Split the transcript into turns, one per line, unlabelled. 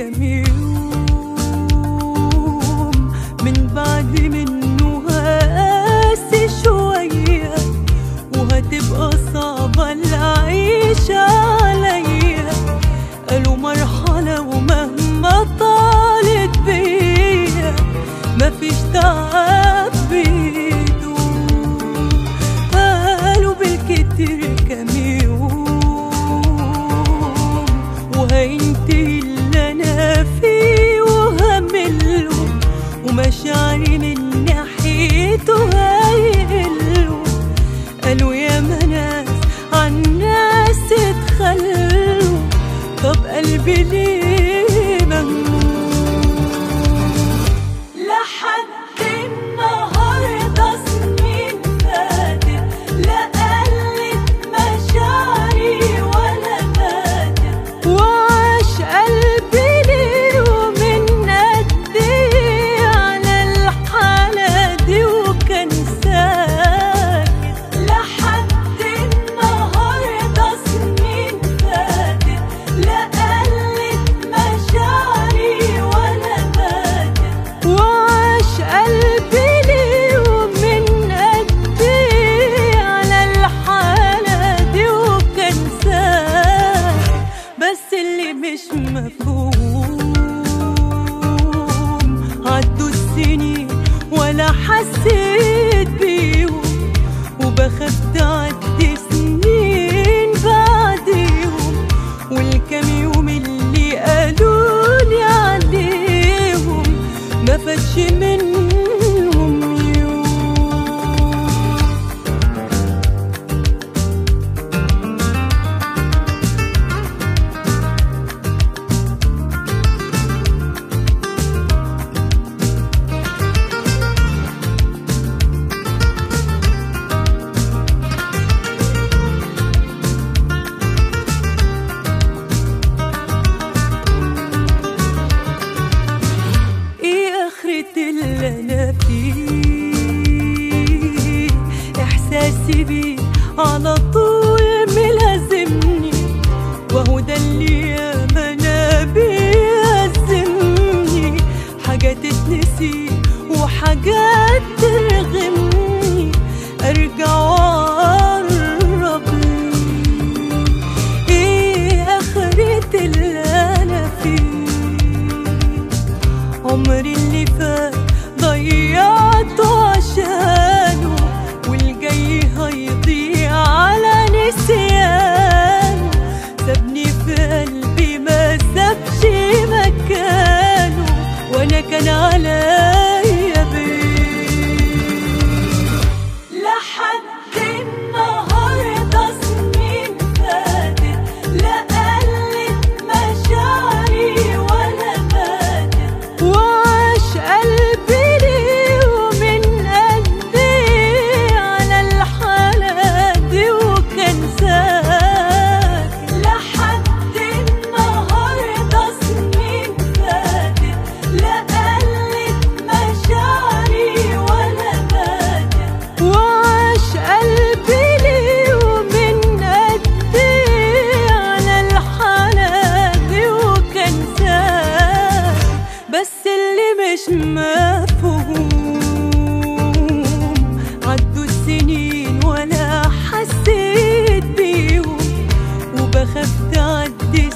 كام يوم من بعد منه هقاسي شوية وهتبقى صعبة العيشة عليا قالوا مرحلة ومهما طالت بيا مفيش تعب بيدوم قالوا بالكتير كام يوم وهينتهي اللي انا فيه وهمله ومشاعري من ناحيته هيقلوا قالوا يا ناس عن ناس اتخلوا طب قلبي ليه مهموم لحد النهارده سنين فاتت لا قلت مشاعري ولا ماتت وعاش قلبي ليه ومن قد ايه على الحالة دي وكان ساكت لحد النهارده سنين فاتت لا قلت مشاعري ولا ماتت وعاش قلبي ليه ومن قد ايه على الحالة دي وكان ساكت بس اللي مش مفهوم عدوا السنين ولا حسيت بيهم وبخاف تعدي سنين بعديهم والكام يوم اللي قالولي عليهم ما فاتش منهم يوم ايه اخرة اللي انا فيه احساسي بيه على طول ملازمني وهو ده اللي ياما انا بيأزمني حاجات تتنسي وحاجات ترغمني ارجع واقرب ليه ايه اخرة اللي انا فيه عمري اللي فات ضيعته عشانه والجاي هيضيع على نسيانه سابني في قلبي ما سابش مكانه وانا كان عليا بيه لحد النهارده سنين فاتت لا قلت مشاعري ولا ماتت وعاش قلبي ليه ومن قد ايه على الحالة دي وكان ساكت لحد النهارده سنين فاتت لا قلت مشاعري ولا ماتت وعاش قلبي ليه ومن قد ايه على الحالة دي وكان ساكت بس اللي مش مفهوم عدوا السنين ولا حسيت بيهم وبخاف تعدي